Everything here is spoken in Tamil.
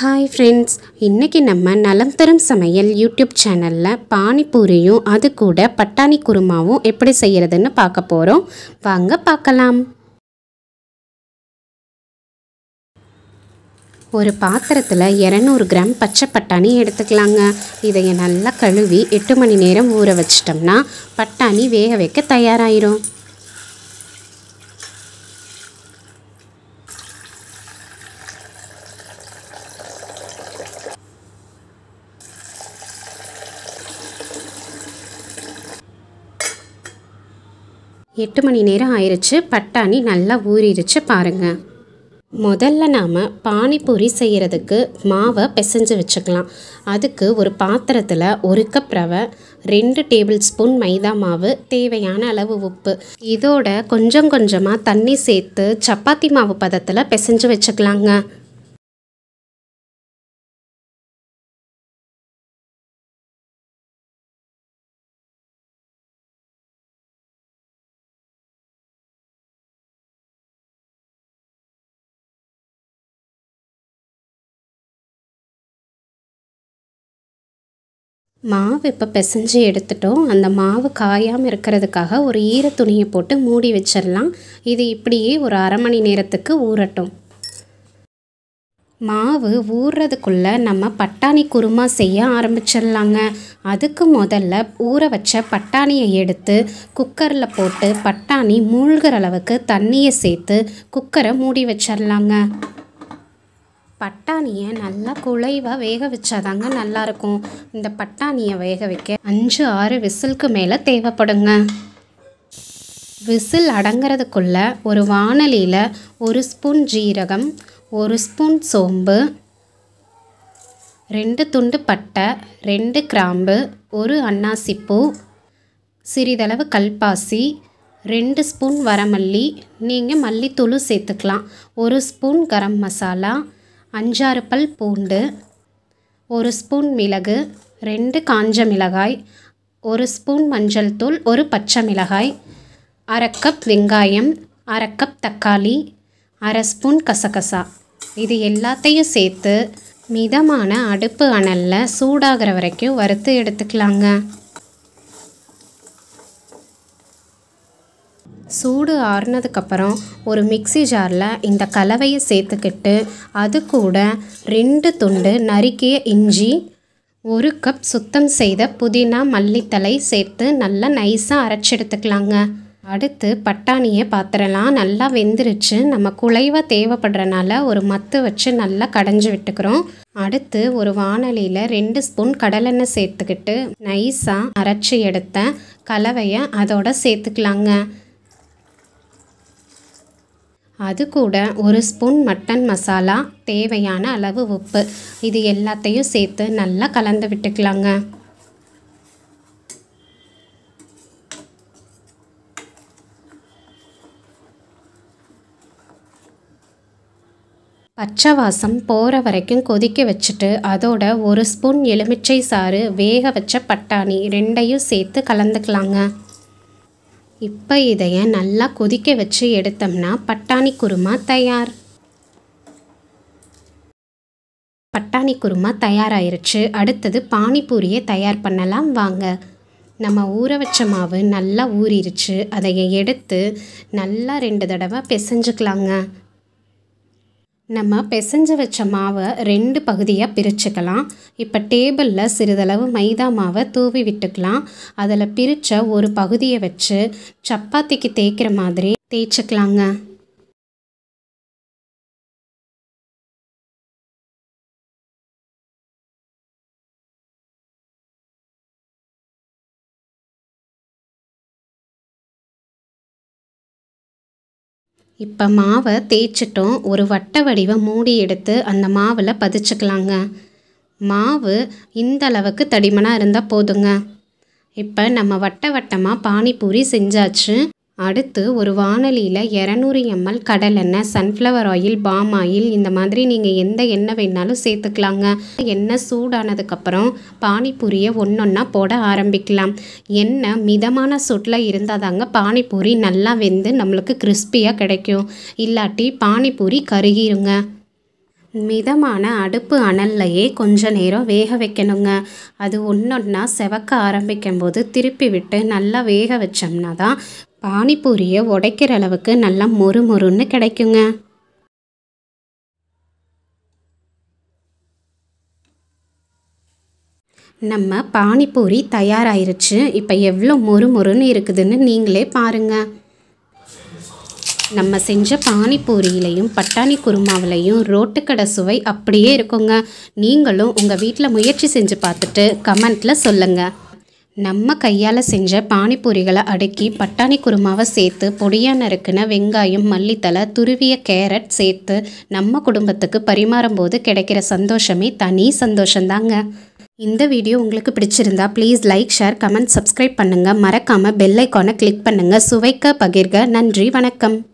ஹாய் ஃப்ரெண்ட்ஸ் இன்றைக்கி நம்ம நலம் தரும் சமையல் யூடியூப் சேனலில் பானிபூரியும் அது கூட பட்டாணி குருமாவும் எப்படி செய்கிறதுன்னு பார்க்க போகிறோம் வாங்க பார்க்கலாம் ஒரு பாத்திரத்தில் இரநூறு கிராம் பச்சை பட்டாணி எடுத்துக்கலாங்க இதை நல்லா கழுவி எட்டு மணி நேரம் ஊற வச்சிட்டோம்னா பட்டாணி வேக வைக்க தயாராயிரும் எட்டு மணி நேரம் ஆயிடுச்சு பட்டாணி நல்லா ஊறிடுச்சு பாருங்கள் முதல்ல நாம் பானிபூரி செய்கிறதுக்கு மாவை பிசைஞ்சு வச்சுக்கலாம் அதுக்கு ஒரு பாத்திரத்தில் ஒரு கப் ரவை ரெண்டு டேபிள் ஸ்பூன் மைதா மாவு தேவையான அளவு உப்பு இதோட கொஞ்சம் கொஞ்சமாக தண்ணி சேர்த்து சப்பாத்தி மாவு பதத்தில் பிசைஞ்சு வச்சுக்கலாங்க மாவு இப்போ பிசைஞ்சு எடுத்துட்டோம் அந்த மாவு காயாமல் இருக்கிறதுக்காக ஒரு ஈர துணியை போட்டு மூடி வச்சிடலாம் இது இப்படியே ஒரு அரை மணி நேரத்துக்கு ஊறட்டும் மாவு ஊறுறதுக்குள்ளே நம்ம பட்டாணி குருமா செய்ய ஆரம்பிச்சிடலாங்க அதுக்கு முதல்ல ஊற வச்ச பட்டாணியை எடுத்து குக்கரில் போட்டு பட்டாணி மூழ்கிற அளவுக்கு தண்ணியை சேர்த்து குக்கரை மூடி வச்சிடலாங்க பட்டாணியை நல்லா குழைவாக வேக வச்சாதாங்க நல்லாயிருக்கும் இந்த பட்டாணியை வேக வைக்க அஞ்சு ஆறு விசிலுக்கு மேலே தேவைப்படுங்க விசில் அடங்கிறதுக்குள்ள ஒரு வானலியில் ஒரு ஸ்பூன் ஜீரகம் ஒரு ஸ்பூன் சோம்பு ரெண்டு துண்டு பட்டை ரெண்டு கிராம்பு ஒரு அன்னாசிப்பூ சிறிதளவு கல்பாசி ரெண்டு ஸ்பூன் வரமல்லி நீங்கள் மல்லித்தூள் சேர்த்துக்கலாம் ஒரு ஸ்பூன் கரம் மசாலா அஞ்சாறு பல் பூண்டு ஒரு ஸ்பூன் மிளகு ரெண்டு காஞ்ச மிளகாய் ஒரு ஸ்பூன் மஞ்சள் தூள் ஒரு பச்சை மிளகாய் அரை கப் வெங்காயம் அரை கப் தக்காளி அரை ஸ்பூன் கசகசா இது எல்லாத்தையும் சேர்த்து மிதமான அடுப்பு அனலில் சூடாகிற வரைக்கும் வறுத்து எடுத்துக்கலாங்க சூடு ஆறுனதுக்கப்புறம் ஒரு மிக்சி ஜாரில் இந்த கலவையை சேர்த்துக்கிட்டு அது கூட ரெண்டு துண்டு நறுக்கிய இஞ்சி ஒரு கப் சுத்தம் செய்த புதினா மல்லித்தலை சேர்த்து நல்லா நைஸாக அரைச்சி எடுத்துக்கலாங்க அடுத்து பட்டாணியை பாத்திரலாம் நல்லா வெந்துருச்சு நம்ம குலைவாக தேவைப்படுறனால ஒரு மத்து வச்சு நல்லா கடைஞ்சி விட்டுக்கிறோம் அடுத்து ஒரு வானலியில் ரெண்டு ஸ்பூன் கடலெண்ணெய் சேர்த்துக்கிட்டு நைஸாக அரைச்சி எடுத்த கலவையை அதோட சேர்த்துக்கலாங்க அது கூட ஒரு ஸ்பூன் மட்டன் மசாலா தேவையான அளவு உப்பு இது எல்லாத்தையும் சேர்த்து நல்லா கலந்து விட்டுக்கலாங்க பச்சை வாசம் போகிற வரைக்கும் கொதிக்க வச்சுட்டு அதோட ஒரு ஸ்பூன் எலுமிச்சை சாறு வேக வச்ச பட்டாணி ரெண்டையும் சேர்த்து கலந்துக்கலாங்க இப்போ இதைய நல்லா கொதிக்க வச்சு எடுத்தோம்னா பட்டாணி குருமா தயார் பட்டாணி குருமா தயாராயிருச்சு அடுத்தது பானிபூரியை தயார் பண்ணலாம் வாங்க நம்ம ஊற வச்ச மாவு நல்லா ஊறிடுச்சு அதை எடுத்து நல்லா ரெண்டு தடவை பிசைஞ்சுக்கலாங்க நம்ம பிசைஞ்சு வச்ச மாவை ரெண்டு பகுதியாக பிரிச்சுக்கலாம் இப்போ டேபிளில் சிறிதளவு மைதா மாவை தூவி விட்டுக்கலாம் அதில் பிரித்த ஒரு பகுதியை வச்சு சப்பாத்திக்கு தேய்க்கிற மாதிரி தேய்ச்சிக்கலாங்க இப்போ மாவை தேய்ச்சிட்டோம் ஒரு வட்ட வடிவ மூடி எடுத்து அந்த மாவில் பதிச்சுக்கலாங்க மாவு இந்த அளவுக்கு தடிமனாக இருந்தால் போதுங்க இப்போ நம்ம வட்ட வட்டமாக பானிபூரி செஞ்சாச்சு அடுத்து ஒரு வானலியில் இரநூறு எம்எல் கடலெண்ணெய் சன்ஃப்ளவர் ஆயில் பாம் ஆயில் இந்த மாதிரி நீங்கள் எந்த எண்ணெய் வேணாலும் சேர்த்துக்கலாங்க எண்ணெய் சூடானதுக்கப்புறம் பானிபூரியை ஒன்றொன்னா போட ஆரம்பிக்கலாம் எண்ணெய் மிதமான சூட்டில் இருந்தால் தாங்க பானிபூரி நல்லா வெந்து நம்மளுக்கு கிறிஸ்பியாக கிடைக்கும் இல்லாட்டி பானிபூரி கருகிருங்க மிதமான அடுப்பு அனல்லையே கொஞ்ச நேரம் வேக வைக்கணுங்க அது ஒன்றொன்னா செவக்க ஆரம்பிக்கும் போது திருப்பி விட்டு நல்லா வேக வச்சோம்னா தான் பானிபூரியை உடைக்கிற அளவுக்கு நல்லா மொறு மொறுன்னு கிடைக்குங்க நம்ம பானிபூரி தயாராயிருச்சு இப்போ எவ்வளோ மொறு மொறுன்னு இருக்குதுன்னு நீங்களே பாருங்கள் நம்ம செஞ்ச பானிபூரியிலையும் பட்டாணி குருமாவிலையும் ரோட்டுக்கடை சுவை அப்படியே இருக்குங்க நீங்களும் உங்கள் வீட்டில் முயற்சி செஞ்சு பார்த்துட்டு கமெண்ட்டில் சொல்லுங்கள் நம்ம கையால் செஞ்ச பானிபூரிகளை அடுக்கி பட்டாணி குருமாவை சேர்த்து பொடியாக நறுக்குன வெங்காயம் மல்லித்தலை துருவிய கேரட் சேர்த்து நம்ம குடும்பத்துக்கு பரிமாறும் போது கிடைக்கிற சந்தோஷமே தனி சந்தோஷந்தாங்க இந்த வீடியோ உங்களுக்கு பிடிச்சிருந்தா please like share comment subscribe பண்ணுங்கள் மறக்காமல் பெல் ஐக்கானை கிளிக் பண்ணுங்கள் சுவைக்க பகிர்க நன்றி வணக்கம்